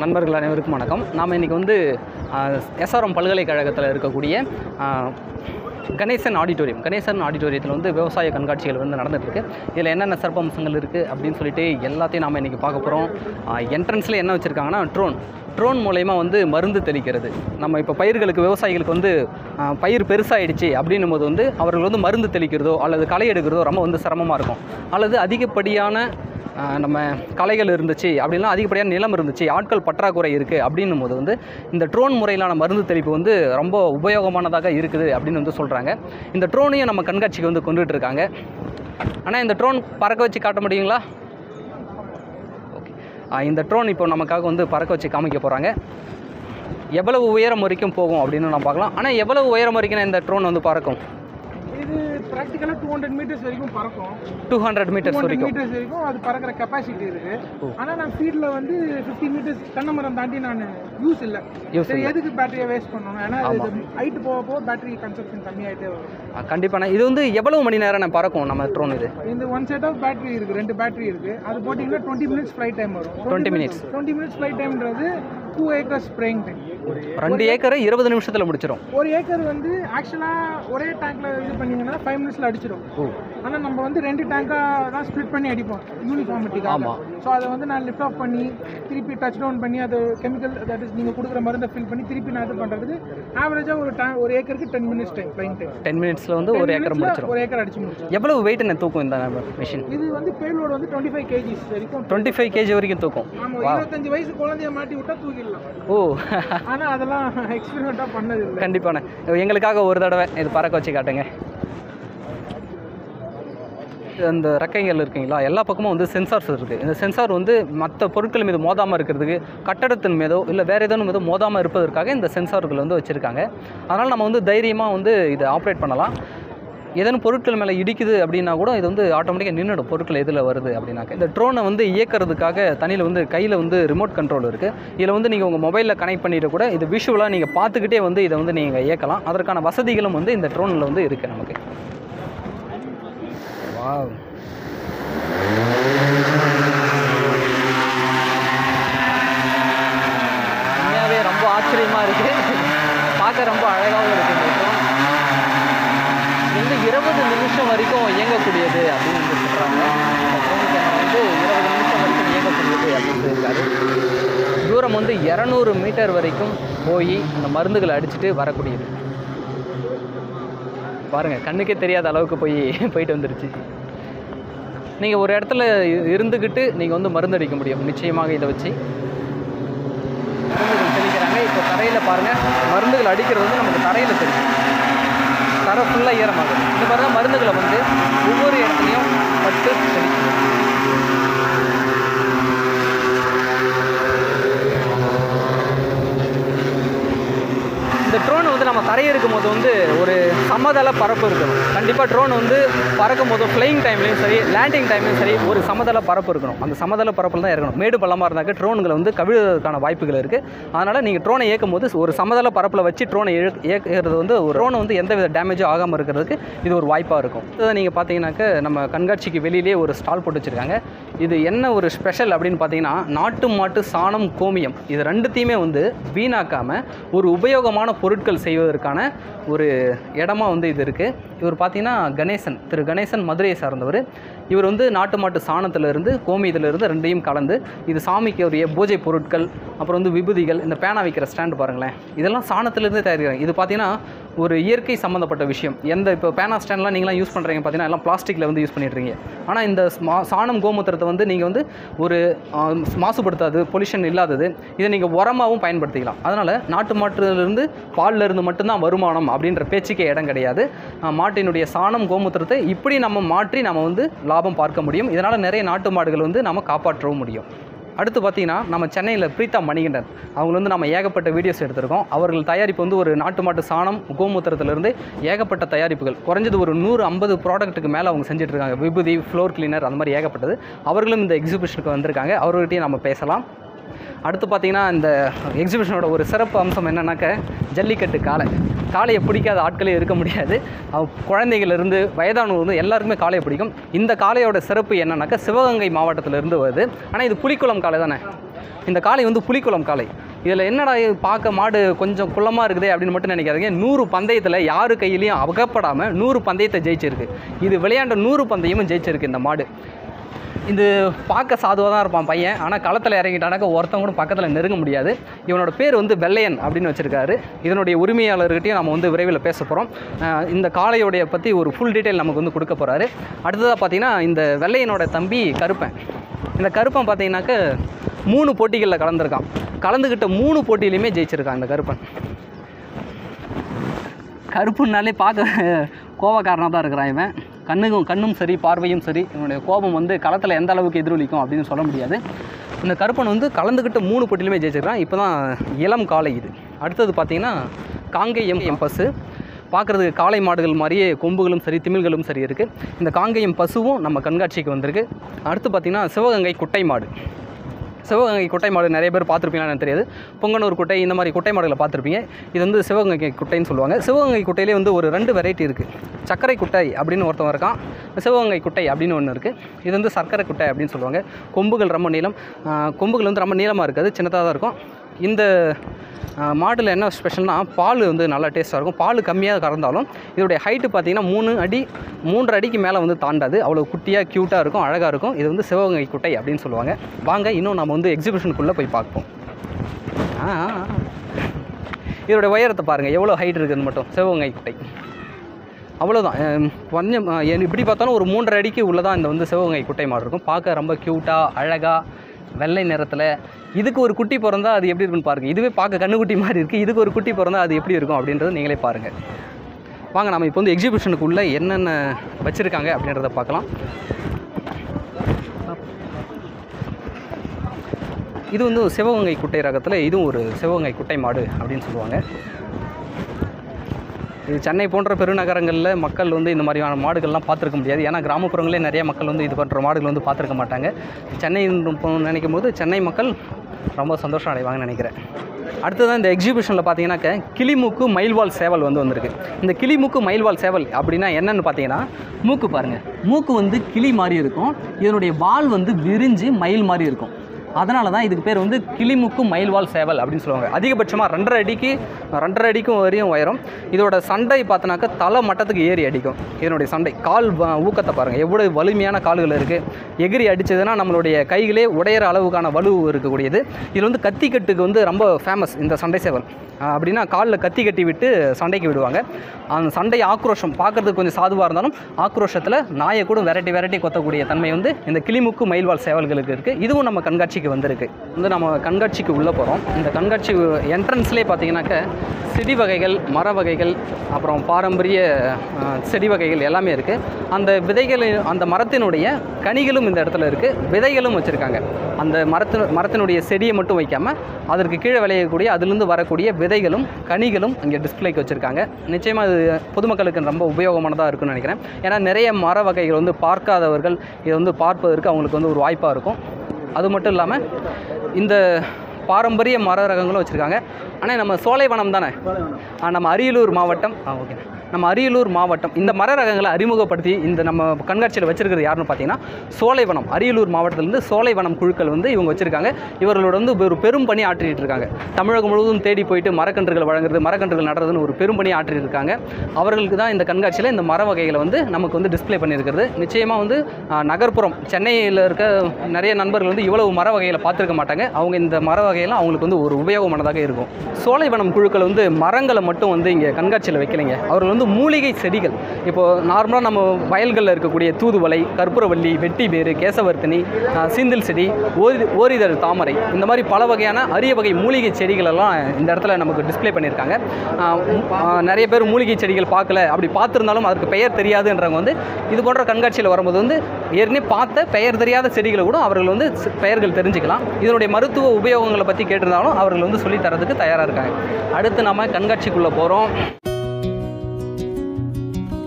நண்பர்கள் அனைவருக்கும் வணக்கம் நாம் இன்றைக்கி வந்து எஸ்ஆர்எம் பல்கலைக்கழகத்தில் இருக்கக்கூடிய ஆ, கணேசன் ஆடிட்டோரியம் கணேசன் ஆடிட்டோரியத்தில் வந்து விவசாய கண்காட்சிகள் வந்து நடந்துகிட்ருக்கு இதில் என்னென்ன சிறப்பம்சங்கள் இருக்குது அப்படின்னு சொல்லிட்டு எல்லாத்தையும் நாம் இன்றைக்கி பார்க்க போகிறோம் என்ட்ரன்ஸில் என்ன வச்சுருக்காங்கன்னா ட்ரோன் ட்ரோன் மூலயமா வந்து மருந்து தெளிக்கிறது நம்ம இப்போ பயிர்களுக்கு விவசாயிகளுக்கு வந்து ஆ, பயிர் பெருசாகிடுச்சு அப்படின்னும் போது வந்து அவர்கள் வந்து மருந்து தெளிக்கிறதோ அல்லது களை எடுக்கிறதோ ரொம்ப வந்து சிரமமாக இருக்கும் அல்லது அதிகப்படியான ஆஹ் நம்ம களைகள் இருந்துச்சு அப்படின்னா அதிகப்படியான நிலம் இருந்துச்சு ஆட்கள் பற்றாக்குறை இருக்குது அப்படின்னும் போது வந்து இந்த ட்ரோன் முறையிலான மருந்து தெளிப்பு வந்து ரொம்ப உபயோகமானதாக இருக்குது அப்படின்னு வந்து சொல்கிறாங்க இந்த ட்ரோனையும் நம்ம கண்காட்சிக்கு வந்து கொண்டுட்டு இருக்காங்க ஆனால் இந்த ட்ரோன் பறக்க வச்சு காட்ட முடியுங்களா ஓகே இந்த ட்ரோன் இப்போ நமக்காக வந்து பறக்க வச்சு காமிக்க போகிறாங்க எவ்வளவு உயரம் வரைக்கும் போகும் அப்படின்னு நான் பார்க்கலாம் ஆனால் எவ்வளவு உயரம் வரைக்கும் இந்த ட்ரோன் வந்து பறக்கும் இது ப்ராக்டிக்கலாக டூ ஹண்ட்ரட் மீட்டர்ஸ் வரைக்கும் பறக்கும் two hundred two meters hundred வரைக்கும் மீட்டர்ஸ் வரைக்கும் அது பறக்கிற கெப்பாசிட்டி இருக்கு ஓ. ஆனால் நான் ஸ்பீடில் வந்து ஃபிஃப்டி மீட்டர்ஸ் கண்ணமரம் தாண்டி நான் யூஸ் இல்லை Use சரி இல்ல. எதுக்கு பேட்டரியை வேஸ்ட் பண்ணணும் ஏன்னா ஆமா. ஹைட் போக போக பேட்டரி கன்சப்ஷன் கம்மியாயிட்டே வரும் கண்டிப்பாக இது வந்து எவ்வளவு மணி நேரம் நான் பறக்கும் நம்ம ட்ரோன் இது இந்த ஒன் செட் ஆஃப் பேட்டரி இருக்கு ரெண்டு பேட்டரி இருக்கு அது போட்டிங்கன்னா டுவெண்ட்டி மினிட்ஸ் ஃப்ளைட் டைம் வரும் 20 minutes. டுவெண்ட்டி மினிட்ஸ் ஃப்ளைட் டைம்ன்றது டூ ஏக்கர்ஸ் ஸ்ப்ரேயிங் டைம் ரெண்டு ஏக்கரை இருபது நிமிஷத்தில் முடிச்சிடும் ஒரு ஏக்கர் வந்து ஆக்சுவலாக ஒரே டேங்க்ல இது பண்ணீங்கன்னா ஃபைவ் மினிட்ஸ்ல அடிச்சிடும் ஓ ஆனால் நம்ம வந்து ரெண்டு டேங்காக தான் ஸ்ப்ளிட் பண்ணி அடிப்போம் யூனிஃபார்மிட்டிக்காக ஆமா. ஸோ அதை வந்து நான் லிஃப்ட் ஆஃப் பண்ணி திருப்பி டச் டவுன் பண்ணி அது கெமிக்கல் தட் இஸ் நீங்கள் கொடுக்குற மருந்தை ஃபில் பண்ணி திருப்பி நான் இது பண்ணுறதுக்கு ஆவரேஜாக ஒரு டேங்க் ஒரு ஏக்கருக்கு ten minutes time flying time ten மினிட்ஸில் வந்து ஒரு ஏக்கர் முடிச்சிடும் ஒரு ஏக்கர் அடிச்சு முடிச்சிடும் எவ்வளவு வெயிட் என்ன தூக்கும் இந்த மிஷின் இது வந்து பேலோடு வந்து டுவெண்ட்டி ஃபைவ் கேஜிஸ் வரைக்கும் டுவெண்ட்டி ஃபைவ் கேஜி வரைக்கும் தூக்கும் ஆமாம் இருபத்தஞ்சு வயசு குழந்தைய மாட்டி விட்டா தூக்கிடலாம் ஓ ஆனால் அதெல்லாம் எக்ஸ்பெரிமெண்ட்டாக பண்ணது இல்லை கண்டிப்பாண்ணே எங்களுக்காக ஒரு தடவை இது பறக்க வச்சு காட்டுங்க அந்த ரெக்கைகள் இருக்குங்களா எல்லா பக்கமும் வந்து சென்சார்ஸ் இருக்குது இந்த சென்சார் வந்து மற்ற பொருட்கள் மீது மோதாமல் இருக்கிறதுக்கு கட்டடத்தின் மீதோ இல்லை வேறு ஏதேனும் மீதோ மோதாமல் இருப்பதற்காக இந்த சென்சார்கள் வந்து வச்சுருக்காங்க அதனால் நம்ம வந்து தைரியமாக வந்து இதை ஆப்ரேட் பண்ணலாம் ஏதேனும் பொருட்கள் மேலே இடிக்குது அப்படின்னா கூட இது வந்து ஆட்டோமேட்டிக்காக நின்றுடும் பொருட்கள் எதில் வருது அப்படின்னாக்க இந்த ட்ரோனை வந்து இயக்கிறதுக்காக தனியில் வந்து கையில் வந்து ரிமோட் கண்ட்ரோல் இருக்குது இதில் வந்து நீங்கள் உங்கள் மொபைலில் கனெக்ட் பண்ணிட்டு கூட இது விஷுவலாக நீங்கள் பார்த்துக்கிட்டே வந்து இதை வந்து நீங்கள் இயக்கலாம் அதற்கான வசதிகளும் வந்து இந்த ட்ரோனில் வந்து இருக்குது நமக்கு வாவ் உண்மையாகவே ரொம்ப ஆச்சரியமாக இருக்குது பார்க்க ரொம்ப அழகாகவும் இருக்குது இந்த drone. இது வந்து இருபது நிமிஷம் வரைக்கும் இயங்கக்கூடியது அப்படின்னு வந்து சொல்கிறாங்க இந்த ட்ரோன் கேமரா வந்து இருபது நிமிஷம் வரைக்கும் இயங்கக்கூடியது அப்படின்னு சொல்லியிருக்காரு தூரம் வந்து இரநூறு மீட்டர் வரைக்கும் போய் அந்த மருந்துகளை அடிச்சுட்டு வரக்கூடியது பாருங்கள் கண்ணுக்கே தெரியாத அளவுக்கு போய் போயிட்டு வந்துருச்சு நீங்கள் ஒரு இடத்துல இ- இருந்துக்கிட்டு நீங்கள் வந்து மருந்து அடிக்க முடியும் நிச்சயமாக இதை வச்சு மருந்துகள் தெளிக்கிறாங்க இப்போ தரையில் பாருங்கள் மருந்துகள் அடிக்கிறது வந்து நமக்கு தரையில் தெரியும் தரை ஃபுல்லாக ஈரமாகுது இந்த மாதிரி தான் மருந்துகளை வந்து ஒவ்வொரு இடத்துலையும் பட்டு தெளிக்கும் இந்த ட்ரோன் வந்து நம்ம தரையிறக்கும் போது வந்து ஒரு சமதள பரப்பு இருக்கணும் கண்டிப்பாக ட்ரோன் வந்து பறக்கும் போது ஃப்ளைங் டைம்லையும் சரி லேண்டிங் டைம்லையும் சரி ஒரு சமதள பரப்பு இருக்கணும் அந்த சமதள பரப்பில் தான் இருக்கணும் மேடு பள்ளமாக இருந்தாக்க ட்ரோன்களை வந்து கவிழ்வதற்கான வாய்ப்புகள் இருக்குது அதனால் நீங்கள் ட்ரோனை இயக்கும் போது ஒரு சமதள பரப்பில் வச்சு ட்ரோனை இழு- இயக்குறது வந்து ஒரு ட்ரோனை வந்து எந்தவித டேமேஜும் ஆகாமல் இருக்கிறதுக்கு இது ஒரு வாய்ப்பாக இருக்கும் இதை நீங்கள் பார்த்தீங்கன்னாக்க நம்ம கண்காட்சிக்கு வெளியிலேயே ஒரு ஸ்டால் போட்டு வச்சுருக்காங்க இது என்ன ஒரு ஸ்பெஷல் அப்படின்னு பார்த்தீங்கன்னா நாட்டு மாட்டு சாணம் கோமியம் இது ரெண்டுத்தையுமே வந்து வீணாக்காமல் ஒரு உபயோகமான பொருட்கள் செய்வதற்கான ஒரு இடமா வந்து இது இருக்குது இவர் பார்த்தீங்கன்னா கணேசன் திரு கணேசன் மதுரையை சார்ந்தவர் இவர் வந்து நாட்டு மாட்டு சாணத்திலிருந்து கோமியத்திலிருந்து ரெண்டையும் கலந்து இது சாமிக்கு உரிய பூஜை பொருட்கள் அப்புறம் வந்து விபூதிகள் இந்த பேனா வைக்கிற ஸ்டாண்டு பாருங்களேன் இதெல்லாம் சாணத்திலிருந்து தயாரிக்கிறாங்க இது பார்த்தீங்கன்னா ஒரு இயற்கை சம்மந்தப்பட்ட விஷயம் எந்த இப்போ பேனா ஸ்டாண்ட்லாம் நீங்களாம் யூஸ் பண்ணுறீங்க பார்த்தீங்கன்னா எல்லாம் பிளாஸ்டிக்கில் வந்து யூஸ் பண்ணிடுறீங்க ஆனால் இந்த ஸ்மா- சாணம் கோமூத்திரத்தை வந்து நீங்கள் வந்து ஒரு ஆ, மாசுபடுத்தாது பொல்யூஷன் இல்லாதது இதை நீங்கள் உரமாகவும் பயன்படுத்திக்கலாம் அதனால் நாட்டு மாட்டிலிருந்து பால்ல இருந்து மட்டும்தான் வருமானம் அப்படின்ற பேச்சுக்கே இடம் கிடையாது ஆ, மாட்டினுடைய சாணம் கோமூத்திரத்தை இப்படி நம்ம மாற்றி நம்ம வந்து லாபம் பார்க்க முடியும் இதனால் நிறைய நாட்டு மாடுகள் வந்து நம்ம காப்பாற்றவும் முடியும் அடுத்து பார்த்தீங்கன்னா நம்ம சென்னையில் பிரீத்தா மணிகண்டன் அவங்க வந்து நம்ம ஏகப்பட்ட வீடியோஸ் எடுத்திருக்கோம் அவர்கள் தயாரிப்பு வந்து ஒரு நாட்டு மாட்டு சாணம் கோமூத்திரத்திலிருந்து ஏகப்பட்ட தயாரிப்புகள் குறைஞ்சது ஒரு நூறு ஐம்பது ப்ராடக்ட்டுக்கு மேலே அவங்க செஞ்சுட்டு இருக்காங்க விபூதி ஃப்ளோர் கிளீனர் அந்த மாதிரி ஏகப்பட்டது அவர்களும் இந்த எக்ஸிபிஷனுக்கு வந்திருக்காங்க அவர்கிட்டையும் நம்ம பேசலாம் அடுத்து பார்த்தீங்கன்னா இந்த எக்ஸிபிஷனோட ஒரு சிறப்பு அம்சம் என்னன்னாக்க ஜல்லிக்கட்டு காளை காளையை பிடிக்காத ஆட்களே இருக்க முடியாது அவ- குழந்தைகளிலிருந்து வயதானவங்க வந்து எல்லாருக்குமே காளையை பிடிக்கும் இந்த காளையோட சிறப்பு என்னன்னாக்கா சிவகங்கை மாவட்டத்திலிருந்து வருது ஆனால் இது புலிக்குளம் காளை தானே இந்த காளை வந்து புலிக்குளம் காளை இதில் என்னடா இது பார்க்க மாடு கொஞ்சம் குள்ளமாக இருக்குதே அப்படின்னு மட்டும் நினைக்காதீங்க நூறு பந்தயத்தில் யாரு கையிலையும் அகப்படாமல் நூறு பந்தயத்தை ஜெயிச்சிருக்கு இது விளையாண்ட நூறு பந்தயமும் ஜெயிச்சிருக்கு இந்த மாடு இது பார்க்க சாதுவாக தான் இருப்பான் பையன் ஆனால் களத்தில் இறங்கிட்டானாக்க ஒருத்தன் கூட பக்கத்தில் நெருங்க முடியாது இவனோட பேர் வந்து வெள்ளையன் அப்படின்னு வச்சுருக்காரு இதனுடைய உரிமையாளர்கிட்டையும் நம்ம வந்து விரைவில் பேச போகிறோம் இந்த காளையோடைய பற்றி ஒரு ஃபுல் டீட்டெயில் நமக்கு வந்து கொடுக்க போகிறாரு அடுத்ததாக பார்த்தீங்கன்னா இந்த வெள்ளையனோட தம்பி கருப்பன் இந்த கருப்பன் பார்த்தீங்கன்னாக்க மூணு போட்டிகளில் கலந்துருக்கான் கலந்துக்கிட்ட மூணு போட்டியிலையுமே ஜெயிச்சிருக்கான் இந்த கருப்பன் கருப்புனாலே பார்க்க கோபக்காரனாக தான் இருக்கிறான் இவன் கண்ணுக்கும் கண்ணும் சரி பார்வையும் சரி இவனுடைய கோபம் வந்து களத்தில் எந்த அளவுக்கு எதிரொலிக்கும் அப்படின்னு சொல்ல முடியாது இந்த கருப்பன் வந்து கலந்துக்கிட்ட மூணு போட்டியிலுமே ஜெயிச்சிருக்கான் இப்போ தான் இளம் காளை இது அடுத்தது பார்த்தீங்கன்னா காங்கேயம் எம் பசு பார்க்குறதுக்கு காளை மாடுகள் மாதிரியே கொம்புகளும் சரி திமில்களும் சரி இருக்குது இந்த காங்கேயம் பசுவும் நம்ம கண்காட்சிக்கு வந்திருக்கு அடுத்து பார்த்திங்கன்னா சிவகங்கை குட்டை மாடு சிவகங்கை குட்டை மாடு நிறைய பேர் பார்த்துருப்பீங்களான்னு எனக்கு தெரியாது பொங்கனூர் குட்டை இந்த மாதிரி குட்டை மாடுகளை பார்த்துருப்பீங்க இது வந்து சிவகங்கை குட்டைன்னு சொல்லுவாங்க சிவகங்கை குட்டையிலே வந்து ஒரு ரெண்டு வெரைட்டி இருக்குது சர்க்கரை குட்டை அப்படின்னு ஒருத்தவன் இருக்கான் சிவகங்கை குட்டை அப்படின்னு ஒன்று இருக்குது இது வந்து சர்க்கரை குட்டை அப்படின்னு சொல்லுவாங்க கொம்புகள் ரொம்ப நீளம் ஆஹ் கொம்புகள் வந்து ரொம்ப நீளமாக இருக்காது சின்னதாக தான் இருக்கும் இந்த மாடில் என்ன ஸ்பெஷல்னா பால் வந்து நல்லா டேஸ்ட்டாக இருக்கும் பால் கம்மியாக கறந்தாலும் இதோடைய ஹைட்டு பார்த்தீங்கன்னா மூணு அடி மூன்றரை அடிக்கு மேலே வந்து தாண்டாது அவ்வளோ குட்டியாக க்யூட்டாக இருக்கும் அழகாக இருக்கும் இது வந்து சிவகங்கை குட்டை அப்படின்னு சொல்லுவாங்க வாங்க இன்னும் நம்ம வந்து எக்ஸிபிஷனுக்குள்ளே போய் பார்ப்போம் ஆ ஆ, ஆ. இதோட உயரத்தை பாருங்கள் எவ்வளோ ஹைட் இருக்குதுன்னு மட்டும் சிவகங்கை குட்டை அவ்வளோதான் அஹ் கொஞ்சம் அஹ் எ- இப்படி பார்த்தாலும் ஒரு மூன்றரை அடிக்கு உள்ளதான் இந்த வந்து சிவகங்கை குட்டை மாடு இருக்கும் பார்க்க ரொம்ப க்யூட்டாக அழகாக வெள்ளை நிறத்தில் இதுக்கு ஒரு குட்டி பிறந்தா அது எப்படி இருக்குன்னு பாருங்கள் இதுவே பார்க்க கண்ணுக்குட்டி மாதிரி இருக்குது இதுக்கு ஒரு குட்டி பிறந்தா அது எப்படி இருக்கும் அப்படின்றத நீங்களே பாருங்கள் வாங்க நம்ம இப்போ வந்து எக்ஸிபிஷனுக்குள்ளே என்னென்ன வச்சுருக்காங்க அப்படின்றத பார்க்கலாம் இது வந்து சிவகங்கை குட்டை ரகத்தில் இதுவும் ஒரு சிவகங்கை குட்டை மாடு அப்படின்னு சொல்லுவாங்க இது சென்னை போன்ற பெருநகரங்களில் மக்கள் வந்து இந்த மாதிரியான மாடுகள்லாம் பார்த்துருக்க முடியாது ஏன்னா கிராமப்புறங்களே நிறைய மக்கள் வந்து இது போன்ற மாடுகள் வந்து பார்த்துருக்க மாட்டாங்க சென்னை நினைக்கும் போது சென்னை மக்கள் ரொம்ப சந்தோஷம் அடைவாங்கன்னு நினைக்கிறேன் அடுத்ததான் இந்த எக்ஸிபிஷனில் பார்த்தீங்கன்னாக்க கிளிமூக்கு மயில்வால் சேவல் வந்து வந்திருக்கு இந்த கிளிமூக்கு மயில்வால் சேவல் அப்படின்னா என்னன்னு பார்த்தீங்கன்னா மூக்கு பாருங்கள் மூக்கு வந்து கிளி மாதிரி இருக்கும் இதனுடைய வால் வந்து விரிஞ்சு மயில் மாதிரி இருக்கும் அதனால தான் இதுக்கு பேர் வந்து கிளிமுக்கு மயில்வால் சேவல் அப்படின்னு சொல்லுவாங்க அதிகபட்சமாக ரெண்டரை அடிக்கு ரெண்டரை அடிக்கும் வரையும் உயரம் இதோட சண்டை பார்த்தோன்னாக்கா தலை மட்டத்துக்கு ஏறி அடிக்கும் இதனுடைய சண்டை கால் வ- ஊக்கத்தை பாருங்கள் எவ்வளோ வலிமையான கால்கள் இருக்குது எகிரி அடிச்சதுன்னா நம்மளுடைய கைகளே உடையிற அளவுக்கான வலு இருக்கக்கூடியது இதில் வந்து கத்தி கட்டுக்கு வந்து ரொம்ப ஃபேமஸ் இந்த சண்டை சேவல் ஆஹ் அப்படின்னா காலில் கத்தி கட்டி விட்டு சண்டைக்கு விடுவாங்க அந்த சண்டை ஆக்ரோஷம் பார்க்கறதுக்கு கொஞ்சம் சாதுவாக இருந்தாலும் ஆக்ரோஷத்தில் நாயை கூட வெரைட்டி வெரைட்டி கொத்தக்கூடிய தன்மை வந்து இந்த கிளிமுக்கு மயில்வால் சேவல்களுக்கு இருக்குது இதுவும் நம்ம கண்காட்சிக்கு வந்திருக்கு வந்து நம்ம கண்காட்சிக்கு உள்ளே போகிறோம் இந்த கண்காட்சி என்ட்ரன்ஸ்லேயே பார்த்தீங்கன்னாக்க செடி வகைகள் மர வகைகள் அப்புறம் பாரம்பரிய ஆஹ், செடி வகைகள் எல்லாமே இருக்குது அந்த விதைகள் அந்த மரத்தினுடைய கனிகளும் இந்த இடத்துல இருக்குது விதைகளும் வச்சுருக்காங்க அந்த மரத்து மரத்தினுடைய செடியை மட்டும் வைக்காமல் அதற்கு கீழே விளையக்கூடிய அதிலிருந்து வரக்கூடிய விதைகளும் கனிகளும் இங்கே டிஸ்ப்ளேக்கு வச்சுருக்காங்க நிச்சயமாக இது பொதுமக்களுக்கு ரொம்ப உபயோகமானதாக இருக்கும்னு நினைக்கிறேன் ஏன்னா நிறைய மர வகைகள் வந்து பார்க்காதவர்கள் இதை வந்து பார்ப்பதற்கு அவங்களுக்கு வந்து ஒரு வாய்ப்பாக இருக்கும் அது மட்டும் இல்லாமல் இந்த பாரம்பரிய மர ரகங்களும் வச்சுருக்காங்க ஆனால் நம்ம சோலைவனம் தானே ஆ, நம்ம அரியலூர் மாவட்டம் ஆ ஓகே நம்ம அரியலூர் மாவட்டம் இந்த மர ரகங்களை அறிமுகப்படுத்தி இந்த நம்ம கண்காட்சியில் வச்சிருக்கிறது யாருன்னு பார்த்தீங்கன்னா சோலைவனம் அரியலூர் மாவட்டத்திலேருந்து சோலைவனம் குழுக்கள் வந்து இவங்க வச்சுருக்காங்க இவர்களோட வந்து ஒரு பெரும் பணி ஆற்றிட்டு இருக்காங்க தமிழகம் முழுவதும் தேடி போயிட்டு மரக்கன்றுகள் வழங்குறது மரக்கன்றுகள் நடுறதுன்னு ஒரு பெரும் பணி ஆற்றிட்டு இருக்காங்க அவர்களுக்கு தான் இந்த கண்காட்சியில் இந்த மர வகைகளை வந்து நமக்கு வந்து டிஸ்ப்ளே பண்ணியிருக்கிறது நிச்சயமாக வந்து ஆ, நகர்ப்புறம் சென்னையில் இருக்க நிறைய நண்பர்கள் வந்து இவ்வளவு மர வகைகளை பார்த்துருக்க மாட்டாங்க அவங்க இந்த மர வகையெல்லாம் அவங்களுக்கு வந்து ஒரு உபயோகமானதாக இருக்கும் சோலைவனம் குழுக்கள் வந்து மரங்களை மட்டும் வந்து இங்கே கண்காட்சியில் வைக்கலைங்க அவர்கள் வந்து மூலிகை செடிகள் இப்போது நார்மலாக நம்ம வயல்களில் இருக்கக்கூடிய தூதுவளை கற்பூரவள்ளி வெட்டிவேறு கேசவர்த்தினி ஆ, சீந்தில் செடி ஓரி ஓரிதழ் தாமரை இந்த மாதிரி பல வகையான அரிய வகை மூலிகை செடிகள் எல்லாம் இந்த இடத்துல நமக்கு டிஸ்ப்ளே பண்ணியிருக்காங்க ஆ, மு- ஆ, நிறைய பேர் மூலிகை செடிகள் பார்க்கல அப்படி பார்த்துருந்தாலும் அதுக்கு பெயர் தெரியாதுன்றவங்க வந்து இது போன்ற கண்காட்சியில் வரும்போது வந்து ஏற்கனவே பார்த்த பெயர் தெரியாத செடிகளை கூட அவர்கள் வந்து சி- பெயர்கள் தெரிஞ்சுக்கலாம் இதனுடைய மருத்துவ உபயோகங்களை பற்றி கேட்டிருந்தாலும் அவர்கள் வந்து சொல்லித் தரதுக்கு தயாராக இருக்காங்க அடுத்து நம்ம கண்காட்சிக்குள்ளே போகிறோம்